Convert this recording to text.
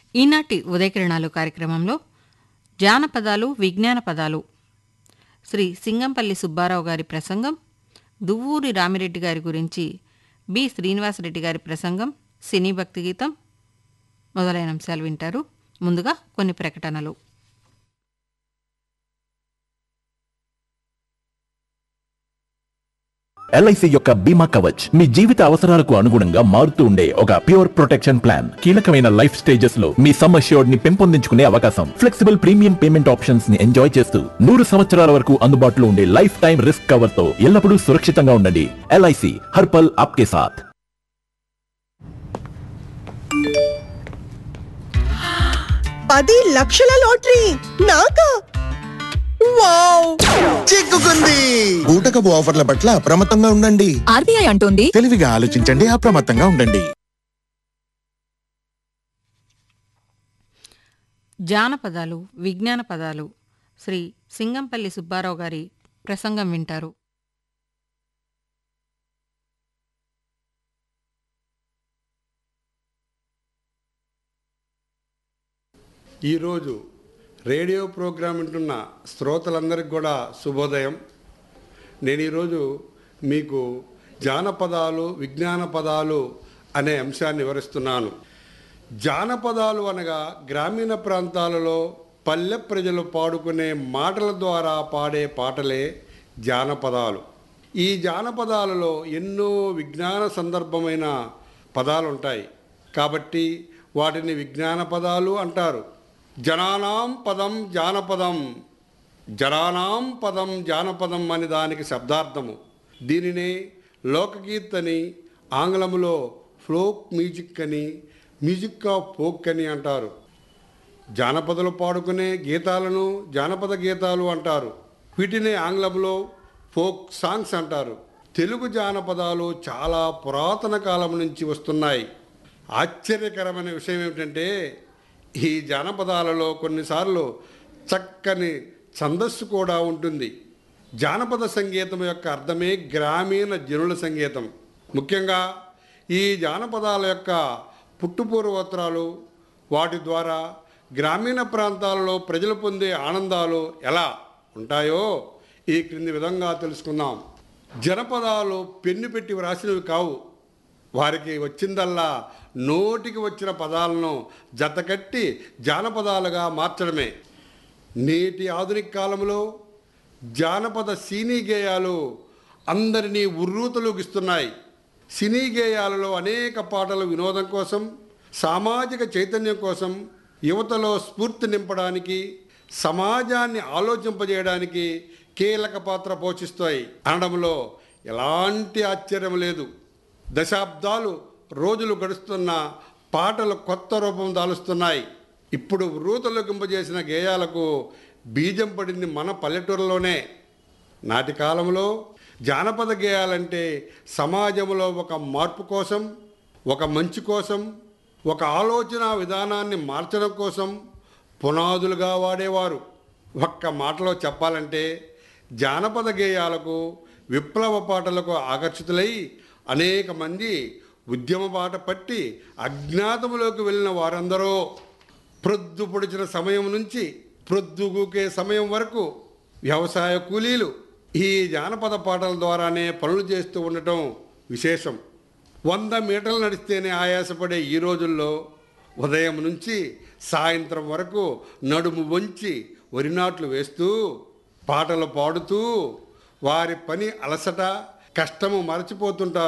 ఈనాటి ఉదయకిరణాలు కార్యక్రమంలో జానపదాలు విజ్ఞాన పదాలు శ్రీ సింగంపల్లి సుబ్బారావు గారి ప్రసంగం దువ్వూరి రామిరెడ్డి గారి గురించి బి శ్రీనివాసరెడ్డి గారి ప్రసంగం సినీ భక్తి గీతం మొదలైన అంశాలు వింటారు ముందుగా కొన్ని ప్రకటనలు ఎల్ఐసి యొక్క బీమా కవచ్ మీ జీవిత అవసరాలకు అనుగుణంగా మారుతూ ఉండే ఒక ప్యూర్ ప్రొటెక్షన్ ప్లాన్ కీలకమైన లైఫ్ స్టేజెస్ లో మీ సమ్ అష్యూర్డ్ ని పెంపొందించుకునే అవకాశం ఫ్లెక్సిబుల్ ప్రీమియం పేమెంట్ ఆప్షన్స్ ని ఎంజాయ్ చేస్తూ నూరు సంవత్సరాల వరకు అందుబాటులో ఉండే లైఫ్ టైం రిస్క్ కవర్ తో ఎల్లప్పుడూ సురక్షితంగా ఉండండి ఎల్ఐసి హర్పల్ ఆప్కే సాథ్ పది లక్షల లాటరీ నాకా వావ్ చిక్కుకుంది బూటకపు ఆఫర్ల పట్ల అప్రమత్తంగా ఉండండి ఆర్బీఐ అంటోంది తెలివిగా ఆలోచించండి అప్రమత్తంగా ఉండండి జానపదాలు విజ్ఞాన పదాలు శ్రీ సింగంపల్లి సుబ్బారావు గారి ప్రసంగం వింటారు ఈరోజు రేడియో ప్రోగ్రాం వింటున్న శ్రోతలందరికీ కూడా శుభోదయం నేను ఈరోజు మీకు జానపదాలు విజ్ఞాన పదాలు అనే అంశాన్ని వివరిస్తున్నాను జానపదాలు అనగా గ్రామీణ ప్రాంతాలలో పల్లె ప్రజలు పాడుకునే మాటల ద్వారా పాడే పాటలే జానపదాలు ఈ జానపదాలలో ఎన్నో విజ్ఞాన సందర్భమైన పదాలు ఉంటాయి కాబట్టి వాటిని విజ్ఞాన పదాలు అంటారు జనానాం పదం జానపదం జనానాం పదం జానపదం అని దానికి శబ్దార్థము దీనినే లోకగీత్ అని ఆంగ్లములో ఫ్లోక్ మ్యూజిక్ అని మ్యూజిక్ ఆఫ్ ఫోక్ అని అంటారు జానపదలు పాడుకునే గీతాలను జానపద గీతాలు అంటారు వీటిని ఆంగ్లంలో ఫోక్ సాంగ్స్ అంటారు తెలుగు జానపదాలు చాలా పురాతన కాలం నుంచి వస్తున్నాయి ఆశ్చర్యకరమైన విషయం ఏమిటంటే ఈ జానపదాలలో కొన్నిసార్లు చక్కని ఛందస్సు కూడా ఉంటుంది జానపద సంగీతం యొక్క అర్థమే గ్రామీణ జనుల సంగీతం ముఖ్యంగా ఈ జానపదాల యొక్క పుట్టుపూర్వోత్తరాలు వాటి ద్వారా గ్రామీణ ప్రాంతాలలో ప్రజలు పొందే ఆనందాలు ఎలా ఉంటాయో ఈ క్రింది విధంగా తెలుసుకుందాం జనపదాలు పెన్ను పెట్టి వ్రాసినవి కావు వారికి వచ్చిందల్లా నోటికి వచ్చిన పదాలను జతకట్టి జానపదాలుగా మార్చడమే నేటి ఆధునిక కాలంలో జానపద సినీ గేయాలు అందరినీ ఉర్రూతలూగిస్తున్నాయి సినీ గేయాలలో అనేక పాటలు వినోదం కోసం సామాజిక చైతన్యం కోసం యువతలో స్ఫూర్తి నింపడానికి సమాజాన్ని ఆలోచింపజేయడానికి కీలక పాత్ర పోషిస్తాయి అనడంలో ఎలాంటి ఆశ్చర్యం లేదు దశాబ్దాలు రోజులు గడుస్తున్న పాటలు కొత్త రూపం దాలుస్తున్నాయి ఇప్పుడు రూతలొకింపజేసిన గేయాలకు బీజం పడింది మన పల్లెటూరులోనే నాటి కాలంలో జానపద గేయాలంటే సమాజంలో ఒక మార్పు కోసం ఒక మంచి కోసం ఒక ఆలోచన విధానాన్ని మార్చడం కోసం పునాదులుగా వాడేవారు ఒక్క మాటలో చెప్పాలంటే జానపద గేయాలకు విప్లవ పాటలకు ఆకర్షితులై అనేక మంది ఉద్యమ బాట పట్టి అజ్ఞాతములోకి వెళ్ళిన వారందరూ ప్రొద్దు పొడిచిన సమయం నుంచి ప్రొద్దుగూకే సమయం వరకు వ్యవసాయ కూలీలు ఈ జానపద పాటల ద్వారానే పనులు చేస్తూ ఉండటం విశేషం వంద మీటర్లు నడిస్తేనే ఆయాసపడే ఈ రోజుల్లో ఉదయం నుంచి సాయంత్రం వరకు నడుము వంచి వరి నాట్లు వేస్తూ పాటలు పాడుతూ వారి పని అలసట కష్టము మరచిపోతుంటారు